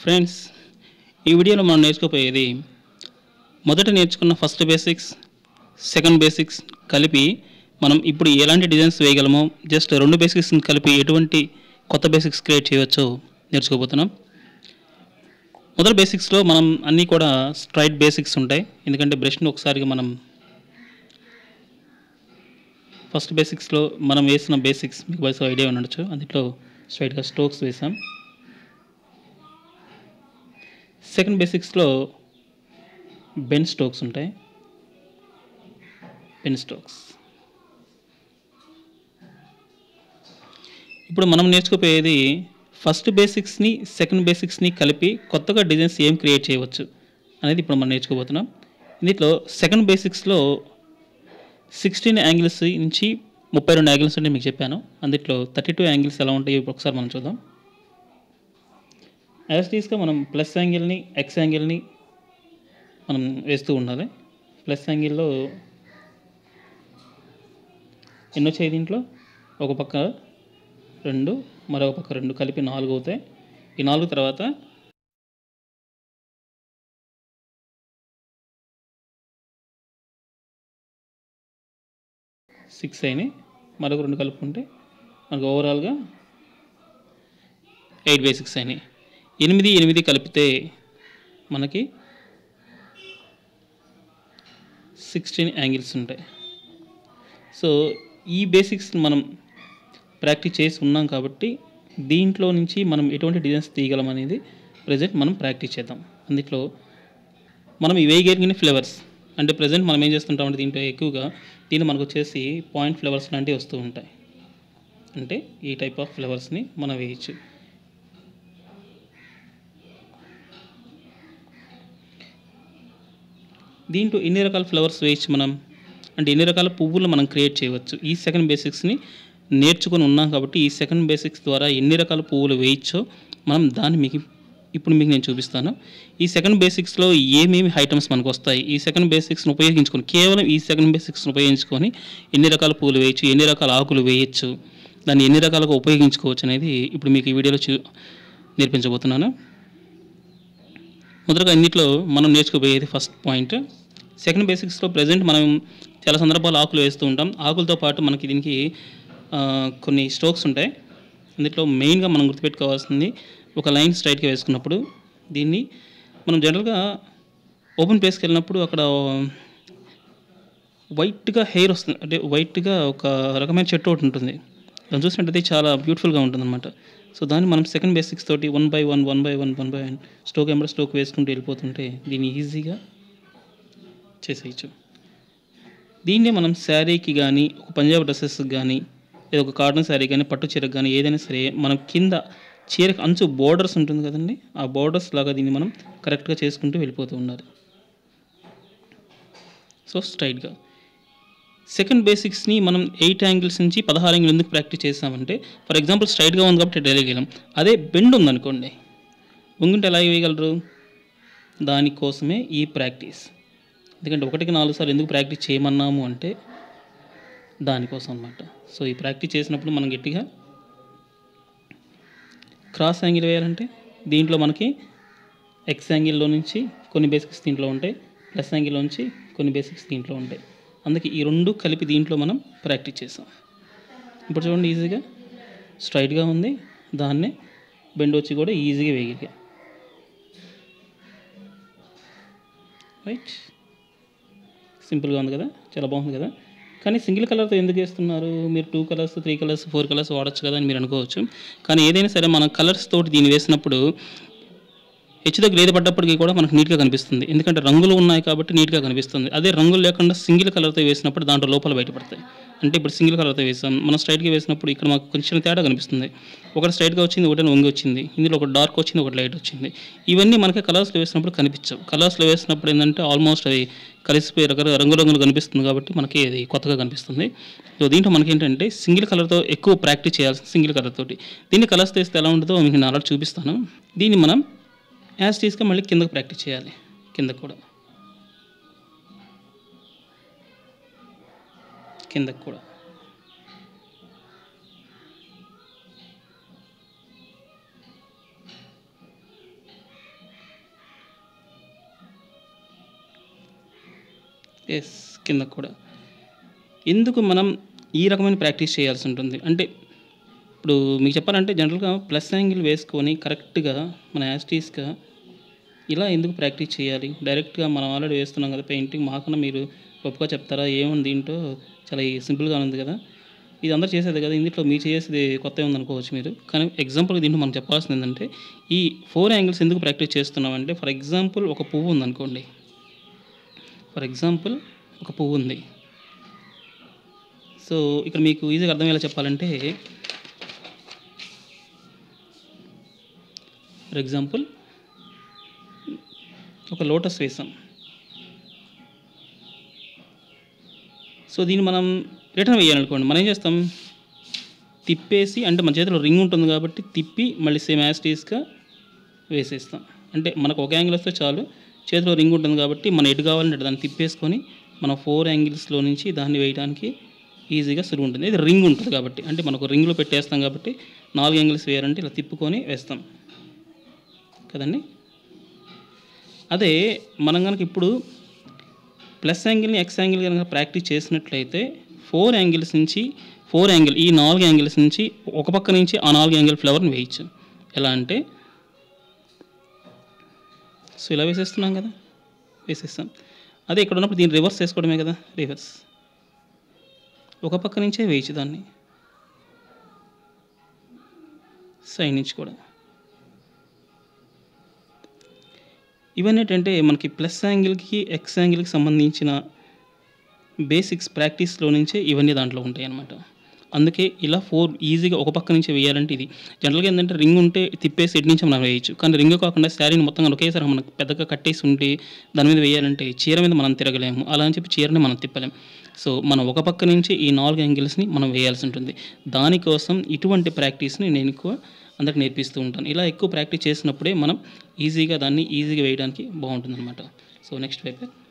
friends ఈ వీడియోలో మనం నేర్చుకోపోయేది మొదట నేర్చుకున్న ఫస్ట్ బేసిక్స్ సెకండ్ బేసిక్స్ కలిపి మనం ఇప్పుడు ఎలాంటి డిజైన్స్ వేయగలమో జస్ట్ రెండు బేసిక్స్ కలిపి ఎటువంటి కొత్త బేసిక్స్ క్రియేట్ చేయవచ్చో నేర్చుకోబోతున్నాం మొదటి బేసిక్స్లో మనం అన్నీ కూడా స్ట్రైట్ బేసిక్స్ ఉంటాయి ఎందుకంటే బ్రష్ను ఒకసారిగా మనం ఫస్ట్ బేసిక్స్లో మనం వేసిన బేసిక్స్ మీకు బయట ఐడియా ఉండొచ్చు అందులో స్ట్రైట్గా స్ట్రోక్స్ వేసాం సెకండ్ బేసిక్స్లో బెన్ స్ట్రోక్స్ ఉంటాయి పెన్ స్ట్రోక్స్ ఇప్పుడు మనం నేర్చుకోపోయేది ఫస్ట్ బేసిక్స్ని సెకండ్ బేసిక్స్ని కలిపి కొత్తగా డిజైన్స్ ఏం క్రియేట్ చేయవచ్చు అనేది ఇప్పుడు మనం నేర్చుకోబోతున్నాం దీంట్లో సెకండ్ బేసిక్స్లో సిక్స్టీన్ యాంగిల్స్ నుంచి ముప్పై రెండు యాంగిల్స్ అంటే మీకు చెప్పాను అందులో థర్టీ టూ యాంగిల్స్ ఎలా ఉంటాయో ఇప్పుడు ఒకసారి మనం చూద్దాం యాజ్ టీస్గా మనం ప్లస్ యాంగిల్ని ఎక్స్ యాంగిల్ని మనం వేస్తూ ఉండాలి ప్లస్ యాంగిల్లో ఎన్ని వచ్చాయి దీంట్లో ఒక పక్క రెండు మరొక పక్క రెండు కలిపి నాలుగు అవుతాయి ఈ నాలుగు తర్వాత సిక్స్ అయినాయి మరొక రెండు కలుపుకుంటే మనకు ఓవరాల్గా ఎయిట్ బై సిక్స్ అయినాయి ఎనిమిది ఎనిమిది కలిపితే మనకి సిక్స్టీన్ యాంగిల్స్ ఉంటాయి సో ఈ బేసిక్స్ మనం ప్రాక్టీస్ చేసి ఉన్నాం కాబట్టి దీంట్లో నుంచి మనం ఎటువంటి డిజైన్స్ తీయగలం అనేది ప్రజెంట్ మనం ప్రాక్టీస్ చేద్దాం అందులో మనం ఈ వేయగలిగిన ఫ్లేవర్స్ అంటే ప్రజెంట్ మనం ఏం చేస్తుంటామంటే దీంట్లో ఎక్కువగా దీన్ని మనకు వచ్చేసి పాయింట్ ఫ్లేవర్స్ లాంటివి వస్తూ ఉంటాయి అంటే ఈ టైప్ ఆఫ్ ఫ్లేవర్స్ని మనం వేయచ్చు దీంట్లో ఎన్ని రకాల ఫ్లవర్స్ వేయచ్చు మనం అంటే ఎన్ని రకాల పువ్వులు మనం క్రియేట్ చేయవచ్చు ఈ సెకండ్ బేసిక్స్ని నేర్చుకొని ఉన్నాం కాబట్టి ఈ సెకండ్ బేసిక్స్ ద్వారా ఎన్ని రకాల పువ్వులు వేయచ్చో మనం దాన్ని మీకు ఇప్పుడు మీకు నేను చూపిస్తాను ఈ సెకండ్ బేసిక్స్లో ఏమేమి ఐటమ్స్ మనకు వస్తాయి ఈ సెకండ్ బేసిక్స్ని ఉపయోగించుకొని కేవలం ఈ సెకండ్ బేసిక్స్ని ఉపయోగించుకొని ఎన్ని రకాల పువ్వులు వేయచ్చు ఎన్ని రకాల ఆకులు వేయచ్చు దాన్ని ఎన్ని రకాలుగా ఉపయోగించుకోవచ్చు అనేది ఇప్పుడు మీకు ఈ వీడియోలో చూ నేర్పించబోతున్నాను మొదటగా అన్నిట్లో మనం నేర్చుకోబోయేది ఫస్ట్ పాయింట్ సెకండ్ బేసిక్స్లో ప్రజెంట్ మనం చాలా సందర్భాలు ఆకులు వేస్తూ ఉంటాం ఆకులతో పాటు మనకి దీనికి ఆ, కొన్ని స్ట్రోక్స్ ఉంటాయి అందులో మెయిన్గా మనం గుర్తుపెట్టుకోవాల్సింది ఒక లైన్ స్ట్రైట్గా వేసుకున్నప్పుడు దీన్ని మనం జనరల్గా ఓపెన్ ప్లేస్కి వెళ్ళినప్పుడు అక్కడ వైట్గా హెయిర్ వస్తుంది అంటే వైట్గా ఒక రకమైన చెట్టు ఒకటి ఉంటుంది దాన్ని చూసినట్టయితే చాలా బ్యూటిఫుల్గా ఉంటుంది అనమాట సో దాన్ని మనం సెకండ్ బేసిక్స్ తోటి one by one one by one one by one stroke ఎంబర్ స్టోక్ వేసుకుంటూ వెళ్ళిపోతుంటే దీన్ని ఈజీగా చేసేయచ్చు దీన్నే మనం శారీకి కానీ ఒక పంజాబ్ డ్రెస్సెస్కి కానీ లేదా ఒక కాటన్ శారీ కానీ పట్టు చీరకు కానీ ఏదైనా సరే మనం కింద చీరకు అంచు బోర్డర్స్ ఉంటుంది కదండి ఆ బోర్డర్స్ లాగా దీన్ని మనం కరెక్ట్గా చేసుకుంటూ వెళ్ళిపోతూ ఉండాలి సో స్ట్రైట్గా సెకండ్ బేసిక్స్ని మనం ఎయిట్ యాంగిల్స్ నుంచి పదహారు యాంగిల్ ఎందుకు ప్రాక్టీస్ చేసామంటే ఫర్ ఎగ్జాంపుల్ స్ట్రైట్గా ఉంది కాబట్టి డైలీ వేయగలం అదే బెండ్ ఉందనుకోండి వంగుంటే ఎలా వేయగలరు దానికోసమే ఈ ప్రాక్టీస్ ఎందుకంటే ఒకటికి నాలుగు సార్లు ఎందుకు ప్రాక్టీస్ చేయమన్నాము అంటే దానికోసం అన్నమాట సో ఈ ప్రాక్టీస్ చేసినప్పుడు మనం గట్టిగా క్రాస్ యాంగిల్ వేయాలంటే దీంట్లో మనకి ఎక్స్ యాంగిల్లో నుంచి కొన్ని బేసిక్స్ దీంట్లో ఉంటాయి ప్లస్ యాంగిల్లో నుంచి కొన్ని బేసిక్స్ దీంట్లో ఉంటాయి అందుకే ఈ రెండు కలిపి దీంట్లో మనం ప్రాక్టీస్ చేసాం ఇప్పుడు చూడండి ఈజీగా స్ట్రైట్గా ఉంది దాన్నే బెండ్ వచ్చి కూడా ఈజీగా వేయగలిగా రైట్ సింపుల్గా ఉంది కదా చాలా బాగుంది కదా కానీ సింగిల్ కలర్తో ఎందుకు వేస్తున్నారు మీరు two colours three colours four colours వాడచ్చు కదా అని మీరు అనుకోవచ్చు కానీ ఏదైనా సరే మన కలర్స్ తోటి దీన్ని వేసినప్పుడు హెచ్చుతో ఏది పడ్డప్పటికీ కూడా మనకు నీట్గా కనిపిస్తుంది ఎందుకంటే రంగులు ఉన్నాయి కాబట్టి నీట్గా కనిపిస్తుంది అదే రంగులు లేకుండా సింగిల్ కలర్తో వేసినప్పుడు దాంట్లో లోపల బయటపడతాయి అంటే ఇప్పుడు సింగిల్ కలర్తో వేసాం మనం స్ట్రైట్గా వేసినప్పుడు ఇక్కడ మాకు కొంచెం తేడా కనిపిస్తుంది ఒకటి స్ట్రైట్గా వచ్చింది ఒకటి వంగి వచ్చింది ఇందులో ఒక డార్క్ వచ్చింది ఒకటి లైట్ వచ్చింది ఇవన్నీ మనకి కలర్స్లో వేసినప్పుడు కనిపించవు కలర్స్లో వేసినప్పుడు ఏంటంటే ఆల్మోస్ట్ అది కలిసిపోయి రకరకాల రంగు రంగులు కనిపిస్తుంది కాబట్టి మనకి అది కొత్తగా కనిపిస్తుంది సో దీంట్లో మనకి ఏంటంటే సింగిల్ కలర్తో ఎక్కువ ప్రాక్టీస్ చేయాల్సింది సింగిల్ కలర్ తోటి దీన్ని కలర్స్ వేస్తే ఎలా ఉంటుందో మీకు నేను అలా చూపిస్తాను దీన్ని మనం యాజ్ టీస్గా మళ్ళీ కిందకు ప్రాక్టీస్ చేయాలి కిందకు కూడా కిందకు కూడా ఎస్ కింద కూడా ఎందుకు మనం ఈ రకమైన ప్రాక్టీస్ చేయాల్సి ఉంటుంది అంటే ఇప్పుడు మీకు చెప్పాలంటే జనరల్గా ప్లస్ యాంగిల్ వేసుకొని కరెక్ట్గా మన యాస్టీస్గా ఇలా ఎందుకు ప్రాక్టీస్ చేయాలి డైరెక్ట్గా మనం ఆల్రెడీ వేస్తున్నాం కదా పెయింటింగ్ మాకన్నా మీరు గొప్పగా చెప్తారా ఏముంది దీంట్లో చాలా సింపుల్గా ఉంది కదా ఇది అందరూ చేసేది కదా ఇందులో మీరు చేసేది కొత్త ఉంది అనుకోవచ్చు మీరు కానీ ఎగ్జాంపుల్ దీంట్లో మనం చెప్పాల్సింది ఏంటంటే ఈ ఫోర్ యాంగిల్స్ ఎందుకు ప్రాక్టీస్ చేస్తున్నామంటే ఫర్ ఎగ్జాంపుల్ ఒక పువ్వు ఉందనుకోండి ఫర్ ఎగ్జాంపుల్ ఒక పువ్వు ఉంది సో ఇక్కడ మీకు ఈజీగా అర్థమయ్యేలా చెప్పాలంటే ఫర్ ఎగ్జాంపుల్ ఒక లోటస్ వేసాం సో దీన్ని మనం రిటర్న్ వేయాలనుకోండి మనం ఏం చేస్తాం తిప్పేసి అంటే మన చేతిలో రింగ్ ఉంటుంది కాబట్టి తిప్పి మళ్ళీ సేమ్ యాస్టీస్గా వేసేస్తాం అంటే మనకు ఒక యాంగిల్ వస్తే చాలు చేతిలో రింగ్ ఉంటుంది కాబట్టి మనం ఎటు కావాలంటే అటు దాన్ని తిప్పేసుకొని మన ఫోర్ యాంగిల్స్లో నుంచి దాన్ని వేయడానికి ఈజీగా సులువు ఉంటుంది ఇది రింగ్ ఉంటుంది కాబట్టి అంటే మనకు రింగ్లో పెట్టేస్తాం కాబట్టి నాలుగు యాంగిల్స్ వేయాలంటే ఇలా తిప్పుకొని వేస్తాం కదండి అదే మనం కనుక ఇప్పుడు ప్లస్ యాంగిల్ని ఎక్స్ యాంగిల్ కనుక ప్రాక్టీస్ చేసినట్లయితే ఫోర్ యాంగిల్స్ నుంచి ఫోర్ యాంగిల్ ఈ నాలుగు యాంగిల్స్ నుంచి ఒక పక్క నుంచి ఆ నాలుగు యాంగిల్ ఫ్లవర్ని వేయచ్చు ఎలా అంటే సో ఇలా వేసేస్తున్నాం కదా వేసేస్తాం అదే ఇక్కడ ఉన్నప్పుడు దీన్ని రివర్స్ చేసుకోవడమే కదా రివర్స్ ఒక పక్క నుంచే వేయచ్చు దాన్ని సైడ్ నుంచి కూడా ఇవన్నీ ఏంటంటే మనకి ప్లస్ యాంగిల్కి ఎక్స్ యాంగిల్కి సంబంధించిన బేసిక్స్ ప్రాక్టీస్లో నుంచే ఇవన్నీ దాంట్లో ఉంటాయి అన్నమాట అందుకే ఇలా ఫోర్ ఈజీగా ఒక పక్క నుంచి వేయాలంటే ఇది జనరల్గా ఏంటంటే రింగ్ ఉంటే తిప్పేసి ఎటు నుంచి మనం వేయచ్చు కానీ రింగ్ కాకుండా శారీని మొత్తం ఒకేసారి మనకు పెద్దగా కట్టేసి ఉండి దాని మీద వేయాలంటే చీర మీద మనం తిరగలేము అలా అని చెప్పి చీరని మనం తిప్పలేము సో మనం ఒక పక్క నుంచి ఈ నాలుగు యాంగిల్స్ని మనం వేయాల్సి ఉంటుంది దానికోసం ఇటువంటి ప్రాక్టీస్ని నేను ఎక్కువ అందరికి నేర్పిస్తూ ఉంటాను ఇలా ఎక్కువ ప్రాక్టీస్ చేసినప్పుడే మనం ఈజీగా దాన్ని ఈజీగా వేయడానికి బాగుంటుంది అనమాట సో నెక్స్ట్ పేపర్